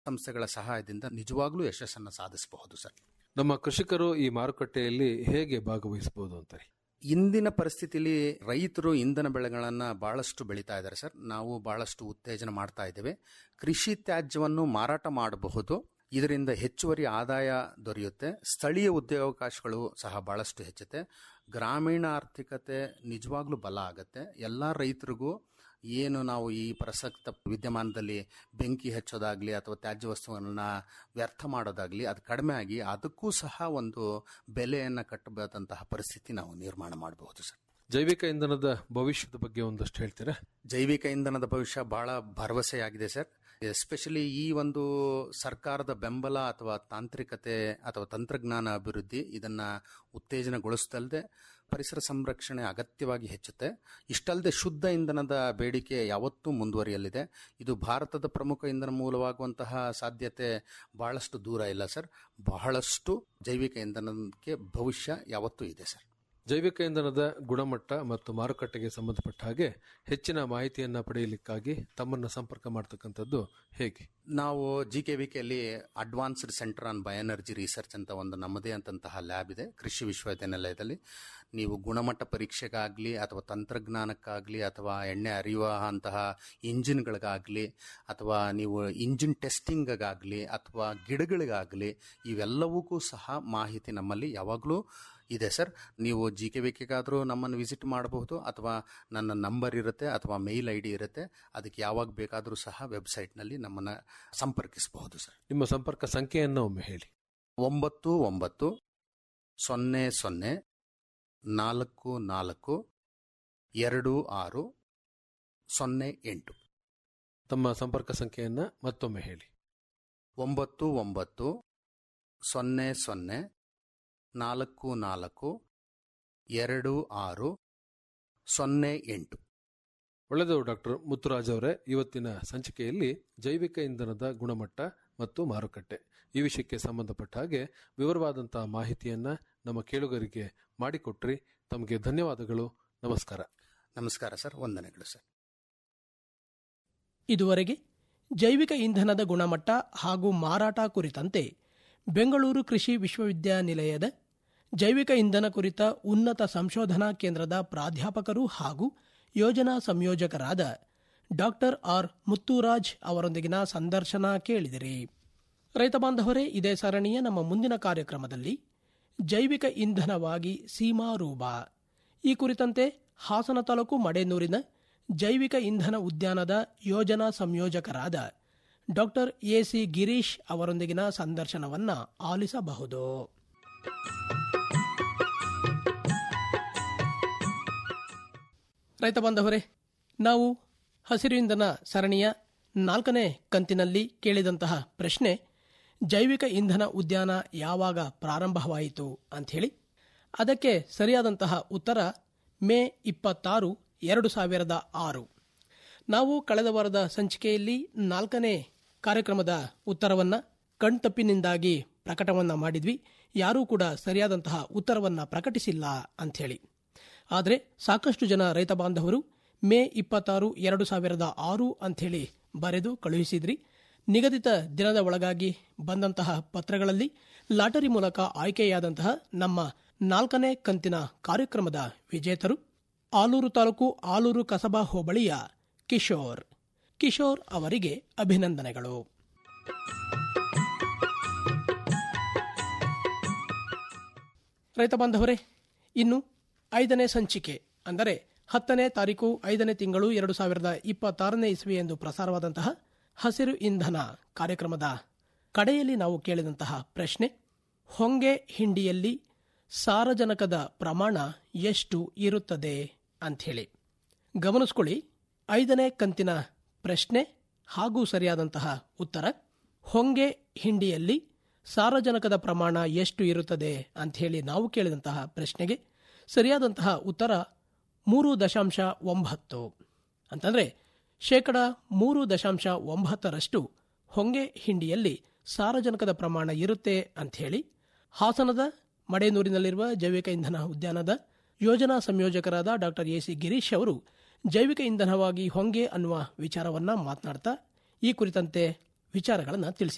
ಸಂಸ್ಥೆಗಳ ಸಹಾಯದಿಂದ ನಿಜವಾಗ್ಲೂ ಯಶಸ್ಸನ್ನು ಸಾಧಿಸಬಹುದು ಸರ್ ನಮ್ಮ ಕೃಷಿಕರು ಈ ಮಾರುಕಟ್ಟೆಯಲ್ಲಿ ಹೇಗೆ ಭಾಗವಹಿಸಬಹುದು ಅಂತಾರೆ ಇಂದಿನ ಪರಿಸ್ಥಿತಿಯಲ್ಲಿ ರೈತರು ಇಂಧನ ಬೆಳೆಗಳನ್ನು ಬಹಳಷ್ಟು ಬೆಳೀತಾ ಇದ್ದಾರೆ ಸರ್ ನಾವು ಬಹಳಷ್ಟು ಉತ್ತೇಜನ ಮಾಡ್ತಾ ಇದ್ದೇವೆ ಕೃಷಿ ತ್ಯಾಜ್ಯವನ್ನು ಮಾರಾಟ ಮಾಡಬಹುದು ಇದರಿಂದ ಹೆಚ್ಚುವರಿ ಆದಾಯ ದೊರೆಯುತ್ತೆ ಸ್ಥಳೀಯ ಉದ್ಯೋಗಾವಕಾಶಗಳು ಸಹ ಬಹಳಷ್ಟು ಹೆಚ್ಚುತ್ತೆ ಗ್ರಾಮೀಣ ಆರ್ಥಿಕತೆ ನಿಜವಾಗ್ಲೂ ಬಲ ಆಗುತ್ತೆ ಎಲ್ಲ ರೈತರಿಗೂ ಏನು ನಾವು ಈ ಪ್ರಸಕ್ತ ವಿದ್ಯಮಾನದಲ್ಲಿ ಬೆಂಕಿ ಹಚ್ಚೋದಾಗ್ಲಿ ಅಥವಾ ತ್ಯಾಜ್ಯ ವಸ್ತುಗಳನ್ನ ವ್ಯರ್ಥ ಮಾಡೋದಾಗ್ಲಿ ಅದು ಕಡಿಮೆ ಆಗಿ ಅದಕ್ಕೂ ಸಹ ಒಂದು ಬೆಲೆಯನ್ನು ಕಟ್ಟಬಹುದಂತಹ ಪರಿಸ್ಥಿತಿ ನಾವು ನಿರ್ಮಾಣ ಮಾಡಬಹುದು ಸರ್ ಜೈವಿಕ ಇಂಧನದ ಭವಿಷ್ಯದ ಬಗ್ಗೆ ಒಂದಷ್ಟು ಹೇಳ್ತೀರಾ ಜೈವಿಕ ಇಂಧನದ ಭವಿಷ್ಯ ಬಹಳ ಭರವಸೆಯಾಗಿದೆ ಸರ್ ಎಸ್ಪೆಷಲಿ ಈ ಒಂದು ಸರ್ಕಾರದ ಬೆಂಬಲ ಅಥವಾ ತಾಂತ್ರಿಕತೆ ಅಥವಾ ತಂತ್ರಜ್ಞಾನ ಅಭಿವೃದ್ಧಿ ಇದನ್ನ ಉತ್ತೇಜನಗೊಳಿಸದಲ್ಲದೆ ಪರಿಸರ ಸಂರಕ್ಷಣೆ ಅಗತ್ಯವಾಗಿ ಹೆಚ್ಚುತ್ತೆ ಇಷ್ಟಲ್ಲದೆ ಶುದ್ಧ ಇಂಧನದ ಬೇಡಿಕೆ ಯಾವತ್ತೂ ಮುಂದುವರಿಯಲಿದೆ ಇದು ಭಾರತದ ಪ್ರಮುಖ ಇಂಧನ ಮೂಲವಾಗುವಂತಹ ಸಾಧ್ಯತೆ ಬಹಳಷ್ಟು ದೂರ ಇಲ್ಲ ಸರ್ ಬಹಳಷ್ಟು ಜೈವಿಕ ಇಂಧನಕ್ಕೆ ಭವಿಷ್ಯ ಯಾವತ್ತೂ ಇದೆ ಸರ್ ಜೈವಿಕ ಇಂಧನದ ಗುಣಮಟ್ಟ ಮತ್ತು ಮಾರುಕಟ್ಟೆಗೆ ಸಂಬಂಧಪಟ್ಟ ಹಾಗೆ ಹೆಚ್ಚಿನ ಮಾಹಿತಿಯನ್ನ ಪಡೆಯಲಿಕ್ಕಾಗಿ ತಮ್ಮನ್ನ ಸಂಪರ್ಕ ಮಾಡ್ತಕ್ಕಂಥದ್ದು ಹೇಗೆ ನಾವು ಜಿ ಕೆ ವಿ ಕೆಯಲ್ಲಿ advanced centre on bioenergy research ಅಂತ ಒಂದು ನಮ್ಮದೇ ಅಂತಂತಹ ಲ್ಯಾಬ್ ಇದೆ ಕೃಷಿ ವಿಶ್ವವಿದ್ಯಾನಿಲಯದಲ್ಲಿ ನೀವು ಗುಣಮಟ್ಟ ಪರೀಕ್ಷೆಗಾಗಲಿ ಅಥವಾ ತಂತ್ರಜ್ಞಾನಕ್ಕಾಗಲಿ ಅಥವಾ ಎಣ್ಣೆ ಅರಿಯುವ ಅಂತಹ ಇಂಜಿನ್ಗಳಿಗಾಗಲಿ ಅಥವಾ ನೀವು ಇಂಜಿನ್ ಟೆಸ್ಟಿಂಗ್ಗಾಗಲಿ ಅಥವಾ ಗಿಡಗಳಿಗಾಗಲಿ ಇವೆಲ್ಲವಕ್ಕೂ ಸಹ ಮಾಹಿತಿ ನಮ್ಮಲ್ಲಿ ಯಾವಾಗಲೂ ಇದೆ ಸರ್ ನೀವು ಜಿ ಕೆ ವಿಕೆಗಾದರೂ ನಮ್ಮನ್ನು ವಿಸಿಟ್ ಮಾಡಬಹುದು ಅಥವಾ ನನ್ನ ನಂಬರ್ ಇರುತ್ತೆ ಅಥವಾ ಮೇಲ್ ಐ ಡಿ ಇರುತ್ತೆ ಅದಕ್ಕೆ ಯಾವಾಗ ಬೇಕಾದರೂ ಸಹ ವೆಬ್ಸೈಟ್ನಲ್ಲಿ ನಮ್ಮನ್ನು ಸಂಪರ್ಕಿಸಬಹುದು ಸರ್ ನಿಮ್ಮ ಸಂಪರ್ಕ ಸಂಖ್ಯೆಯನ್ನು ಒಮ್ಮೆ ಹೇಳಿ ಒಂಬತ್ತು ಒಂಬತ್ತು ಸೊನ್ನೆ ಸೊನ್ನೆ ನಾಲ್ಕು ನಾಲ್ಕು ಎರಡು ಆರು ಸೊನ್ನೆ ಎಂಟು ತಮ್ಮ ಸಂಪರ್ಕ ಸಂಖ್ಯೆಯನ್ನ ಮತ್ತೊಮ್ಮೆ ಹೇಳಿ ಒಂಬತ್ತು ಒಂಬತ್ತು ಸೊನ್ನೆ ಸೊನ್ನೆ ನಾಲ್ಕು ನಾಲ್ಕು ಎರಡು ಆರು ಸೊನ್ನೆ ಎಂಟು ಒಳ್ಳೆಯದು ಡಾಕ್ಟರ್ ಮುತ್ತುರಾಜ್ ಅವರೇ ಇವತ್ತಿನ ಸಂಚಿಕೆಯಲ್ಲಿ ಜೈವಿಕ ಇಂಧನದ ಗುಣಮಟ್ಟ ಮತ್ತು ಮಾರುಕಟ್ಟೆ ಈ ವಿಷಯಕ್ಕೆ ಸಂಬಂಧಪಟ್ಟ ಹಾಗೆ ವಿವರವಾದಂತಹ ಮಾಹಿತಿಯನ್ನ ನಮ್ಮ ಕೇಳುಗರಿಗೆ ಮಾಡಿಕೊಟ್ರಿ ತಮಗೆ ಧನ್ಯವಾದಗಳು ನಮಸ್ಕಾರ ನಮಸ್ಕಾರ ಸರ್ ವಂದನೆಗಳು ಸರ್ ಇದುವರೆಗೆ ಜೈವಿಕ ಇಂಧನದ ಗುಣಮಟ್ಟ ಹಾಗೂ ಮಾರಾಟ ಕುರಿತಂತೆ ಬೆಂಗಳೂರು ಕೃಷಿ ವಿಶ್ವವಿದ್ಯಾನಿಲಯದ ಜೈವಿಕ ಇಂಧನ ಕುರಿತ ಉನ್ನತ ಸಂಶೋಧನಾ ಕೇಂದ್ರದ ಪ್ರಾಧ್ಯಾಪಕರು ಹಾಗೂ ಯೋಜನಾ ಸಂಯೋಜಕರಾದ ಡಾಕ್ಟರ್ ಆರ್ ಮುತ್ತುರಾಜ್ ಅವರೊಂದಿಗಿನ ಸಂದರ್ಶನ ಕೇಳಿದಿರಿ ರೈತ ಬಾಂಧವರೇ ಇದೇ ಸರಣಿಯ ನಮ್ಮ ಮುಂದಿನ ಕಾರ್ಯಕ್ರಮದಲ್ಲಿ ಜೈವಿಕ ಇಂಧನವಾಗಿ ಸೀಮಾರೂಪ ಈ ಕುರಿತಂತೆ ಹಾಸನ ತಾಲೂಕು ಮಡೇನೂರಿನ ಜೈವಿಕ ಇಂಧನ ಉದ್ಯಾನದ ಯೋಜನಾ ಸಂಯೋಜಕರಾದ ಡಾಕ್ಟರ್ ಎಸಿ ಗಿರೀಶ್ ಅವರೊಂದಿಗಿನ ಸಂದರ್ಶನವನ್ನ ಆಲಿಸಬಹುದು ರೈತ ಬಾಂಧವರೇ ನಾವು ಹಸಿರು ಇಂಧನ ಸರಣಿಯ ನಾಲ್ಕನೇ ಕಂತಿನಲ್ಲಿ ಕೇಳಿದಂತಹ ಪ್ರಶ್ನೆ ಜೈವಿಕ ಇಂಧನ ಉದ್ಯಾನ ಯಾವಾಗ ಪ್ರಾರಂಭವಾಯಿತು ಅಂಥೇಳಿ ಅದಕ್ಕೆ ಸರಿಯಾದಂತಹ ಉತ್ತರ ಮೇ ಇಪ್ಪತ್ತಾರು ಎರಡು ಸಾವಿರದ ಆರು ನಾವು ಕಳೆದ ವಾರದ ಸಂಚಿಕೆಯಲ್ಲಿ ನಾಲ್ಕನೇ ಕಾರ್ಯಕ್ರಮದ ಉತ್ತರವನ್ನ ಕಣ್ತಪ್ಪಿನಿಂದಾಗಿ ಪ್ರಕಟವನ್ನ ಮಾಡಿದ್ವಿ ಯಾರೂ ಕೂಡ ಸರಿಯಾದಂತಹ ಉತ್ತರವನ್ನ ಪ್ರಕಟಿಸಿಲ್ಲ ಅಂಥೇಳಿ ಆದರೆ ಸಾಕಷ್ಟು ಜನ ರೈತ ಬಾಂಧವರು ಮೇ ಇಪ್ಪತ್ತಾರು ಎರಡು ಸಾವಿರದ ಆರು ಅಂಥೇಳಿ ಬರೆದು ಕಳುಹಿಸಿದ್ರಿ ನಿಗದಿತ ದಿನದ ಒಳಗಾಗಿ ಬಂದಂತಹ ಪತ್ರಗಳಲ್ಲಿ ಲಾಟರಿ ಮೂಲಕ ಆಯ್ಕೆಯಾದಂತಹ ನಮ್ಮ ನಾಲ್ಕನೇ ಕಂತಿನ ಕಾರ್ಯಕ್ರಮದ ವಿಜೇತರು ಆಲೂರು ತಾಲೂಕು ಆಲೂರು ಕಸಬಾ ಹೋಬಳಿಯ ಕಿಶೋರ್ ಕಿಶೋರ್ ಅವರಿಗೆ ಅಭಿನಂದನೆಗಳು ರೈತ ಬಾಂಧವರೇ ಇನ್ನು ಐದನೇ ಸಂಚಿಕೆ ಅಂದರೆ ಹತ್ತನೇ ತಾರೀಕು ಐದನೇ ತಿಂಗಳು ಎರಡು ಸಾವಿರದ ಇಪ್ಪತ್ತಾರನೇ ಇಸ್ವಿ ಎಂದು ಪ್ರಸಾರವಾದಂತಹ ಹಸಿರು ಇಂಧನ ಕಾರ್ಯಕ್ರಮದ ಕಡೆಯಲ್ಲಿ ನಾವು ಕೇಳಿದಂತಹ ಪ್ರಶ್ನೆ ಹೊಂಗೆ ಹಿಂಡಿಯಲ್ಲಿ ಸಾರಜನಕದ ಪ್ರಮಾಣ ಎಷ್ಟು ಇರುತ್ತದೆ ಅಂಥೇಳಿ ಗಮನಿಸ್ಕೊಳ್ಳಿ ಐದನೇ ಕಂತಿನ ಪ್ರಶ್ನೆ ಹಾಗೂ ಸರಿಯಾದಂತಹ ಉತ್ತರ ಹೊಂಗೆ ಹಿಂಡಿಯಲ್ಲಿ ಸಾರಜನಕದ ಪ್ರಮಾಣ ಎಷ್ಟು ಇರುತ್ತದೆ ಅಂಥೇಳಿ ನಾವು ಕೇಳಿದಂತಹ ಪ್ರಶ್ನೆಗೆ ಸರಿಯಾದಂತಹ ಉತ್ತರ ಮೂರು ದಶಾಂಶ ಒಂಬತ್ತು ಅಂತಂದ್ರೆ ಶೇಕಡ ಮೂರು ದಶಾಂಶ ಒಂಬತ್ತರಷ್ಟು ಹೊಂಗೆ ಹಿಂಡಿಯಲ್ಲಿ ಸಾರಜನಕದ ಪ್ರಮಾಣ ಇರುತ್ತೆ ಅಂಥೇಳಿ ಹಾಸನದ ಮಡೇನೂರಿನಲ್ಲಿರುವ ಜೈವಿಕ ಇಂಧನ ಉದ್ಯಾನದ ಯೋಜನಾ ಸಂಯೋಜಕರಾದ ಡಾಕ್ಟರ್ ಎ ಸಿ ಗಿರೀಶ್ ಅವರು ಜೈವಿಕ ಇಂಧನವಾಗಿ ಹೊಂಗೆ ಅನ್ನುವ ವಿಚಾರವನ್ನ ಮಾತನಾಡ್ತಾ ಈ ಕುರಿತಂತೆ ವಿಚಾರಗಳನ್ನು ತಿಳಿಸಿದ್ದಾರೆ